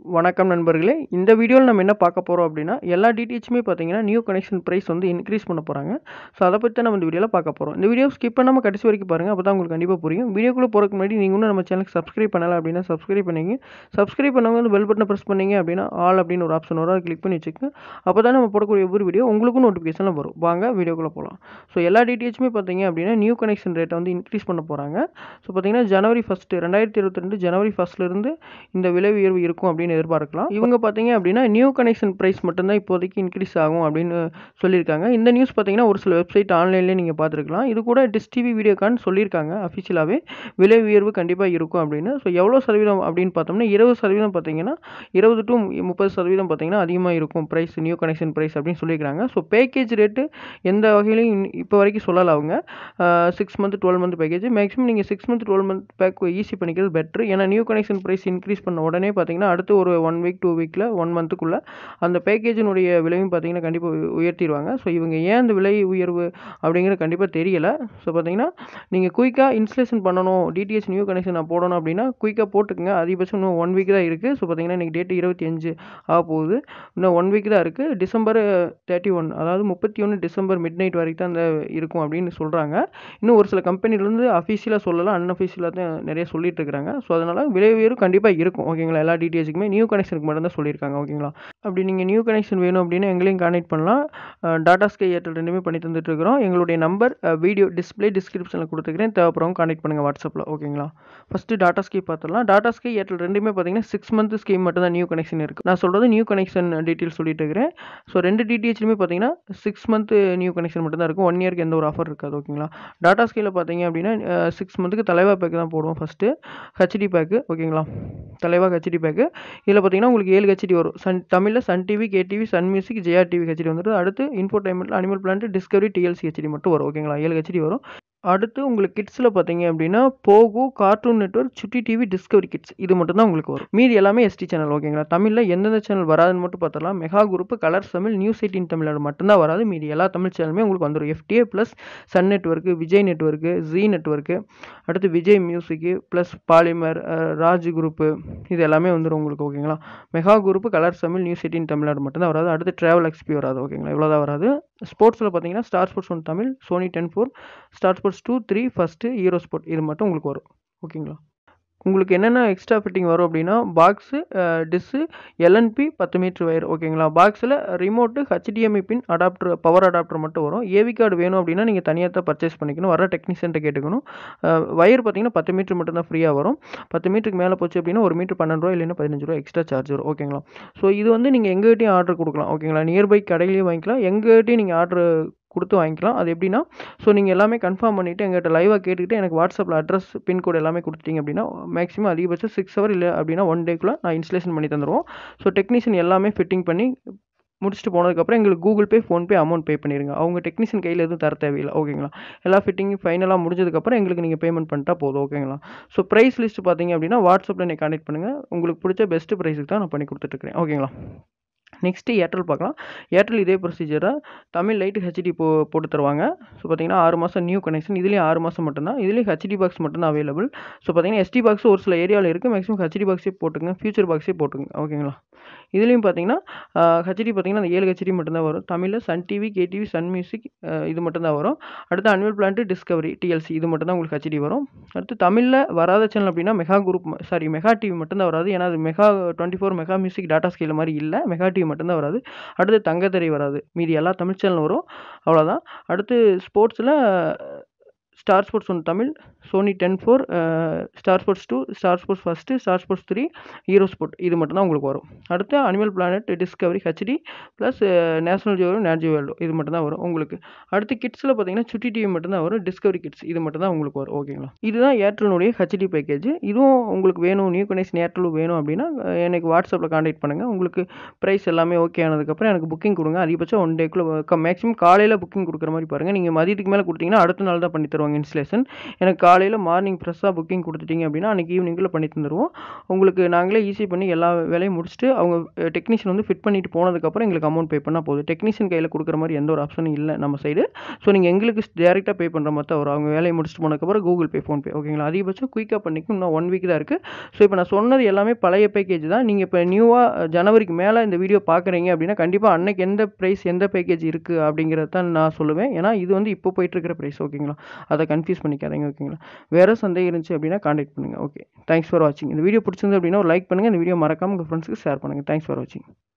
வணக்கம் நண்பர்களே இந்த வீடியோவில் நம்ம என்ன பார்க்க போகிறோம் அப்படின்னா எல்லா டிடிஹெச்சுமே பார்த்தீங்கன்னா நியூ கனெக்ஷன் ப்ரைஸ் வந்து இன்க்ரீஸ் பண்ண போகிறாங்க ஸோ அதை பற்றி தான் நம்ம இந்த வீடியோவில் பார்க்க போகிறோம் இந்த வீடியோ ஸ்கிப் பண்ணாமல் கடைசி வரைக்கும் பாருங்கள் அப்போ தான் உங்களுக்கு கண்டிப்பாக புரியும் வீடியோக்குள்ளே போகிறதுக்கு முன்னாடி நீங்கள் இன்னும் நம்ம சேனலுக்கு சப்ஸ்கிரைப் பண்ணலை அப்படின்னா சப்ஸ்கிரைப் பண்ணிங்க சப்ஸ்கிரைப் பண்ணவங்க வந்து பெல் பட்டனை ப்ரெஸ் பண்ணீங்க அப்படின்னா ஆல் அப்படின்னு ஒரு ஆப்ஷன் வரும் அதை கிளிக் பண்ணி வச்சுக்கோங்க அப்போ தான் நம்ம போடக்கூடிய ஒவ்வொரு வீடியோ உங்களுக்கும் நோட்டிஃபிகேஷனில் வரும் வாங்க வீடியோக்குள்ளே போகலாம் ஸோ எல்லா டிடிஹெச்சுமே பார்த்தீங்க அப்படின்னா நியூ கனெக்ஷன் ரேட்டை வந்து இன்க்ரீஸ் பண்ண போகிறாங்க ஸோ பார்த்தீங்கன்னா ஜனவரி ஃபஸ்ட்டு ரெண்டாயிரத்தி இருபத்தி ரெண்டு ஜனவரி ஃபஸ்ட்லேருந்து இந்த விலை உயர்வு இருக்கும் அப்படின்னு எதிர்பார்க்கலாம் இவங்க பார்த்தீங்க அப்படின்னா நியூ கனெக்ஷன் ப்ரைஸ் மட்டும்தான் இப்போதைக்கு இன்க்ரீஸ் ஆகும் அப்படின்னு சொல்லியிருக்காங்க இந்த நியூஸ் பார்த்தீங்கன்னா ஒரு சில வெப்சைட் ஆன்லைன்லேயே நீங்கள் பார்த்துருக்கலாம் இது கூட டிஸ் டிவி வீடியோக்கான்னு சொல்லியிருக்காங்க அஃபிஷியலாகவே விலை உயர்வு கண்டிப்பாக இருக்கும் அப்படின்னு ஸோ எவ்வளோ சதவீதம் அப்படின்னு பார்த்தோம்னா இருபது சதவீதம் பார்த்தீங்கன்னா இருபது டு முப்பது சதவீதம் பார்த்தீங்கன்னா அதிகமாக இருக்கும் ப்ரைஸ் நியூ கனெக்ஷன் ப்ரைஸ் அப்படின்னு சொல்லியிருக்காங்க ஸோ பேக்கேஜ் ரேட்டு எந்த வகையிலையும் இப்போ வரைக்கும் சொல்லலை அவங்க six month twelve month package maximum நீங்கள் six month twelve month pack easy பண்ணிக்கிறது பெட்ரு ஏன்னா நியூ கனெக்ஷன் ப்ரைஸ் இன்க்ரீஸ் பண்ண உடனே பார்த்தீங்கன்னா அடுத்து ஒரு ஒன் வீக் டூ வீக்கில் ஒன் மந்த்துக்குள்ளே அந்த பேக்கேஜினுடைய விலையும் பார்த்தீங்கன்னா கண்டிப்பாக உயர்த்திடுவாங்க ஸோ இவங்க ஏன் அந்த விலை உயர்வு அப்படிங்கிறது கண்டிப்பாக தெரியலை ஸோ பார்த்தீங்கன்னா நீங்கள் குயிக்காக இன்ஸ்டலேஷன் பண்ணணும் டிடிஎஸ் நியூ கனெக்ஷன் நான் போடணும் அப்படின்னா குயிக்காக போட்டுக்கங்க அதிகபட்சம் இன்னும் ஒன் வீக் தான் இருக்குது ஸோ பார்த்தீங்கன்னா இன்றைக்கி டேட்டு இருபத்தி அஞ்சு ஆக போகுது இன்னும் ஒன் வீக் தான் இருக்குது டிசம்பர் தேர்ட்டி ஒன் அதாவது முப்பத்தி ஒன்று டிசம்பர் மிட் நைட் வரைக்கும் தான் அந்த இருக்கும் அப்படின்னு சொல்கிறாங்க இன்னும் ஒரு சில கம்பெனிலேருந்து அஃபீஷியலாக சொல்லலாம் அன்அஃபீஷியலாக தான் நிறைய சொல்லிட்டு இருக்கிறாங்க ஸோ அதனால் விலை உயர்வு கண்டிப்பாக இருக்கும் ஓகேங்களா எல்லா டிடிஎச்சுக்குமே நியூ கனெக்ஷனுக்கு மட்டும் தான் சொல்லியிருக்காங்க ஓகேங்களா அப்படி நீங்கள் நியூ கனெக்ஷன் வேணும் அப்படின்னு எங்களையும் கான்டெக்ட் பண்ணலாம் டாடா ஸ்கை ஏர்டெல் ரெண்டுமே பண்ணி தந்துட்டு இருக்கிறோம் எங்களுடைய நம்பர் வீடியோ டிஸ்பிளே டிஸ்கிரிப்ஷனில் கொடுத்துக்கிறேன் தேவைப்படுறவங்க கான்டெக்ட் பண்ணுங்கள் வாட்ஸ்அப்பில் ஓகேங்களா ஃபஸ்ட்டு டாடா ஸ்கை பார்த்துடலாம் டாடா ஸ்கை ஏர்டெல் ரெண்டுமே பார்த்தீங்கன்னா சிக்ஸ் மந்த் ஸ்கீம் மட்டும் தான் நியூ கனெக்ஷன் இருக்குது நான் சொல்கிறது நியூ கனெக்ஷன் டீட்டெயில் சொல்லிட்டு இருக்கிறேன் ஸோ ரெண்டு டிடிஹெச்லையுமே பார்த்தீங்கன்னா சிக்ஸ் மந்த் நியூ கனெக்ஷன் மட்டும் தான் இருக்கும் ஒன் இயருக்கு எந்த ஒரு ஆஃபர் இருக்காது ஓகேங்களா டாடா ஸ்கையில் பார்த்தீங்க அப்படின்னா சிக்ஸ் மந்த்துக்கு தலைவா பேக் தான் போடுவோம் ஃபஸ்ட்டு ஹெச்டி பேக்கு ஓகேங்களா தலைவா ஹெச்டி பேக்கு இதில் பார்த்தீங்கன்னா உங்களுக்கு ஏழு ஹெச்டி வரும் சன் தமிழில் Sun TV KTV Sun music Jaya TV HD வந்துட்டு அடுத்து இன்ஃபோடைன்மெண்ட்டில் animal planet Discovery TLC HD மட்டும் வரும் ஓகேங்களா ஏழு ஹெச்டி வரும் அடுத்து உங்களுக்கு கிட்ஸில் பார்த்தீங்க அப்படின்னா Pogo cartoon network Chutti TV Discovery kids இது மட்டும் தான் உங்களுக்கு வரும் மீதி எல்லாமே எஸ்டி சேனல் ஓகேங்களா தமிழில் எந்தெந்த சேனல் வராதுன்னு மட்டும் பார்த்தலாம் mega group colors Tamil news eighteen தமிழோட மட்டும்தான் வராது மீதி எல்லா தமிழ் சேனலுமே உங்களுக்கு வந்துடும் FTA plus Sun network Vijay network Zee network அடுத்து Vijay music plus Polimer Raj group இது எல்லாமே வந்துடும் உங்களுக்கு ஓகேங்களா mega group colors Tamil news eighteen Tamil Nadu மட்டும்தான் வராது அடுத்து ட்ராவல் எக்ஸ்பி வராது ஓகேங்களா இவ்வளோதான் வராது ஸ்போர்ட்ஸில் பார்த்தீங்கன்னா Star Sports one Tamil Sony Ten four Star Sports two three first hero sport இது மட்டும் உங்களுக்கு வரும் ஓகேங்களா உங்களுக்கு என்னென்ன எக்ஸ்ட்ரா ஃபிட்டிங் வரும் அப்படின்னா பாக்ஸு டிஸ்ஸு எல்என்பி பத்து மீட்ரு வயர் ஓகேங்களா பாக்ஸில் remote HDMI pin adapter power adapter மட்டும் வரும் ஏவி கார்டு வேணும் அப்படின்னா நீங்கள் தனியாக தான் பர்ச்சேஸ் பண்ணிக்கணும் வர டெக்னீஷியன்ட்ட கேட்டுக்கணும் வயர் பார்த்தீங்கன்னா பத்து மீட்ரு மட்டும் தான் ஃப்ரீயாக வரும் பத்து மீட்டருக்கு மேலே போச்சு அப்படின்னா ஒரு மீட்ரு பன்னெண்டு ரூபா இல்லைன்னா பதினஞ்சு ரூபா எக்ஸ்ட்ரா சார்ஜ் வரும் ஓகேங்களா ஸோ இது வந்து நீங்கள் எங்ககிட்டையும் ஆர்டர் கொடுக்கலாம் ஓகேங்களா நியர்பை கடையிலையும் வாங்கிக்கலாம் எங்ககிட்டையும் நீங்கள் ஆர்டர் கொடுத்து வாங்கிக்கலாம் அது எப்படின்னா ஸோ நீங்கள் எல்லாமே கன்ஃபார்ம் பண்ணிவிட்டு எங்கள்கிட்ட லைவாக கேட்டுக்கிட்டு எனக்கு வாட்ஸ்அப்பில் அட்ரஸ் பின்கோடு எல்லாமே கொடுத்துட்டீங்க அப்படின்னா மேக்ஸிமம் அதிகபட்சம் சிக்ஸ் ஹவர் இல்லை அப்படின்னா ஒன் டேக்குள்ளே நான் இன்ஸ்டலேஷன் பண்ணி தந்துடுவோம் ஸோ டெக்னீஷியன் எல்லாமே ஃபிட்டிங் பண்ணி முடிச்சுட்டு போனதுக்கப்புறம் எங்களுக்கு Google Pay PhonePe amount pay பண்ணிடுங்க அவங்க டெக்னீஷியன் கையில் எதுவும் தர தேவையில்லை ஓகேங்களா எல்லா ஃபிட்டிங் ஃபைனலாக முடிஞ்சதுக்கப்புறம் எங்களுக்கு நீங்கள் பேமெண்ட் பண்ணிட்டா போதும் ஓகேங்களா ஸோ ப்ரைஸ் லிஸ்ட் பார்த்தீங்க அப்படின்னா வாட்ஸ்அப்பில் நீங்கள் கான்டெக்ட் பண்ணுங்கள் உங்களுக்கு பிடிச்ச பெஸ்ட்டு ப்ரைஸுக்கு தான் நான் பண்ணி கொடுத்துட்ருக்கேன் ஓகேங்களா நெக்ஸ்ட்டு ஏர்டெல் பார்க்கலாம் ஏர்டெல் இதே ப்ரொசீஜராக தமிழ் லைட்டு ஹெச்டி போ போட்டு தருவாங்க ஸோ பார்த்தீங்கன்னா ஆறு மாதம் நியூ கனெக்ஷன் இதுலேயும் ஆறு மாதம் மட்டும்தான் இதுலேயும் ஹெச்டி பாக்ஸ் மட்டும்தான் அவைலபிள் ஸோ பார்த்தீங்கன்னா எஸ்டி பாக்ஸ் ஒரு சில ஏரியாவில் இருக்குது மேக்ஸிமம் ஹெச்டி பாக்ஸே போட்டுங்க ஃபியூச்சர் பாக்ஸே போட்டுங்க ஓகேங்களா இதுலேயும் பார்த்தீங்கன்னா ஹெச்டி பார்த்தீங்கன்னா அந்த ஏழு ஹெச்டி மட்டும்தான் வரும் தமிழில் Sun TV KTV Sun music இது மட்டும்தான் வரும் அடுத்து அனிமல் பிளான்ட்டு டிஸ்கவரி டிஎல்சி இது மட்டும்தான் உங்களுக்கு ஹெச்டி வரும் அடுத்து தமிழில் வராத சேனல் அப்படின்னா mega group sorry mega TV மட்டும்தான் வராது ஏன்னா அது mega twenty four mega music Tata sky மாதிரி இல்லை மெகா டிவி மட்டும்தான் வராது அடுத்து தங்கத்தறி வராது மீதி எல்லா தமிழ் சேனல் வரும் அவ்வளோதான் அடுத்து ஸ்போர்ட்ஸில் Star Sports one Tamil Sony Ten four Star Sports two Star Sports first Star Sports three hero sport இது மட்டும் தான் உங்களுக்கு வரும் அடுத்து animal planet Discovery HD plus national geo Nat Geo வேல்டோ இது மட்டும் தான் வரும் உங்களுக்கு அடுத்து கிட்ஸில் பார்த்தீங்கன்னா சுட்டி டிவி மட்டும் தான் வரும் டிஸ்கவரி கிட்ஸ் இது மட்டும் தான் உங்களுக்கு வரும் ஓகேங்களா இதுதான் ஏர்டெலுடைய ஹெச்டி பேக்கேஜ் இதுவும் உங்களுக்கு வேணும் நியூ கனெக்ஷன் ஏர்டெலும் வேணும் அப்படின்னா எனக்கு வாட்ஸ்அப்பில் கான்டாக்ட் பண்ணுங்கள் உங்களுக்கு ப்ரைஸ் எல்லாமே ஓகே ஆனதுக்கப்புறம் எனக்கு புக்கிங் கொடுங்க அதிகபட்சம் ஒன் டேக்குள்ளே மேக்ஸிமம் காலையில் புக்கிங் கொடுக்குற மாதிரி பாருங்கள் நீங்கள் மதியத்துக்கு மேலே கொடுத்தீங்கன்னா அடுத்த நாள் தான் பண்ணி தருவாங்க தருவாங்க இன்ஸ்டலேஷன் எனக்கு காலையில் மார்னிங் ஃப்ரெஷ்ஷாக புக்கிங் கொடுத்துட்டீங்க அப்படின்னா அன்றைக்கி ஈவினிங்குள்ளே பண்ணி தந்துடுவோம் உங்களுக்கு நாங்களே ஈஸி பண்ணி எல்லா வேலையும் முடிச்சுட்டு அவங்க டெக்னீஷியன் வந்து ஃபிட் பண்ணிட்டு போனதுக்கப்புறம் எங்களுக்கு அமௌண்ட் பே பண்ணால் போதும் டெக்னீஷியன் கையில் கொடுக்குற மாதிரி எந்த ஒரு ஆப்ஷனும் இல்லை நம்ம சைடு ஸோ நீங்கள் எங்களுக்கு டேரெக்டாக பே பண்ணுற மாதிரி தான் வரும் அவங்க வேலையை முடிச்சுட்டு போனதுக்கப்புறம் கூகுள் பே ஃபோன்பே ஓகேங்களா அதிகபட்சம் குயிக்காக பண்ணிக்கும் இன்னும் ஒன் வீக் தான் இருக்குது ஸோ இப்போ நான் சொன்னது எல்லாமே பழைய பேக்கேஜ் தான் நீங்கள் இப்போ நியூவாக ஜனவரிக்கு மேலே இந்த வீடியோ பார்க்குறீங்க அப்படின்னா கண்டிப்பாக அன்னைக்கு எந்த ப்ரைஸ் எந்த பேக்கேஜ் இருக்குது அப்படிங்கிறது தான் நான் சொல்லுவேன் ஏன்னா இது வந்து இப்போ போயிட்டுருக்கிற ப்ரைஸ் ஓகேங்களா அதை கன்ஃபியூஸ் பண்ணிக்காதீங்க ஓகேங்களா வேறு சந்தேகம் இருந்துச்சு அப்படின்னா காண்டாக்ட் பண்ணுங்கள் ஓகே தேங்க்ஸ் ஃபார் வாட்சிங் இந்த வீடியோ பிடிச்சிருந்து அப்படின்னா ஒரு லைக் பண்ணுங்கள் இந்த வீடியோ மறக்காமல் உங்கள் ஃப்ரெண்ட்ஸுக்கு ஷேர் பண்ணுங்கள் தேங்க்ஸ் ஃபார் வாட்சிங்